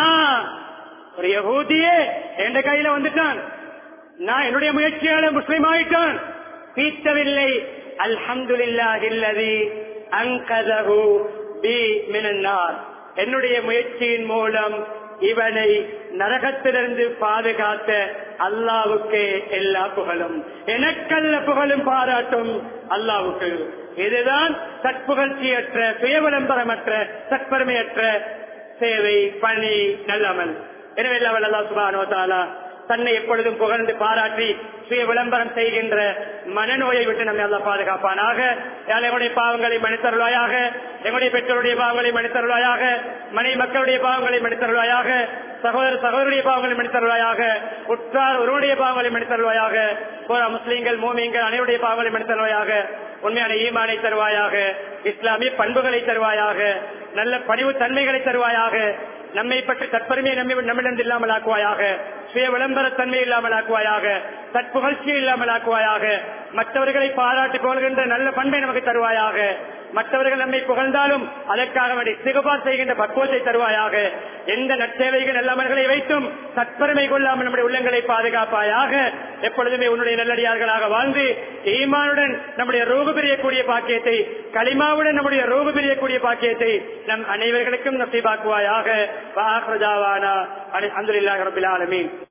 ஒரு யகூதியே என்ற கையில வந்துட்டான் நான் என்னுடைய முயற்சியால முஸ்லீம் ஆயிட்டான் பீத்தவில்லை அல்ஹம்துலில்லாஹ் இல்லதி அங்கதஹு பி மினன்னார் என்னுடைய முயற்சியின் மூலம் இவனை நரகத்திலிருந்து பாதுகாத்த அல்லாவுக்கு எல்லா புகழும் எனக்கல்ல புகழும் பாராட்டும் அல்லாவுக்கு இதுதான் தற்புகழ்ச்சியற்ற சுய விளம்பரமற்ற தற்பெருமையற்ற சேவை பணி நல்லமல் எனவே அல்லா சுபானோ தாலா தன்னை எப்பொழுதும் புகழ்ந்து பாராட்டி சுய விளம்பரம் செய்கின்ற மனநோயை விட்டு நம்மை அல்ல பாதுகாப்பானாக யாழ் எங்களுடைய பாவங்களை மன்னித்தருள்வாயாக எங்களுடைய பெற்றோருடைய பாவங்களை மன்னித்தருள்வாயாக மனை மக்களுடைய பாவங்களை மன்னித்தருள்வாயாக சகோதர சகோதரிய பாவங்களை மன்னித்தருள்வாயாக உற்றார் ஒருவருடைய பாவங்களை மன்னித்தருள்வாயாக போரா முஸ்லீம்கள் மூமியங்கள் அனைவருடைய பாவங்களை மன்னித்தருள்வாயாக உண்மையான ஈமானை தருவாயாக இஸ்லாமிய பண்புகளை தருவாயாக நல்ல பணிவு தன்மைகளை தருவாயாக நம்மை பற்றி தற்பெருமையை நம்மை நம்மிடம் இல்லாமல் ஆக்குவாயாக சுய விளம்பர தன்மை இல்லாமல் ஆக்குவாயாக தற்புகழ்ச்சி இல்லாமல் ஆக்குவாயாக மற்றவர்களை பாராட்டி புகழ்கின்ற நல்ல பண்பை நமக்கு தருவாயாக மற்றவர்கள் நம்மை புகழ்ந்தாலும் அதற்காக வேண்டி சிகுபார் செய்கின்ற பக்குவத்தை தருவாயாக எந்த நற்சேவைகள் நல்லமல்களை வைத்தும் தற்பெருமை கொள்ளாமல் நம்முடைய உள்ளங்களை பாதுகாப்பாயாக எப்பொழுதுமே உன்னுடைய நல்லடியார்களாக வாழ்ந்து ஈமானுடன் நம்முடைய ரோகு பிரியக்கூடிய பாக்கியத்தை களிமாவுடன் நம்முடைய ரோகு பிரியக்கூடிய பாக்கியத்தை நம் அனைவர்களுக்கும் நசீபாக்குவாயாக வாஹ்ரஜாவானா அல்ஹம்துலில்லாஹி ரப்பில் ஆலமீன்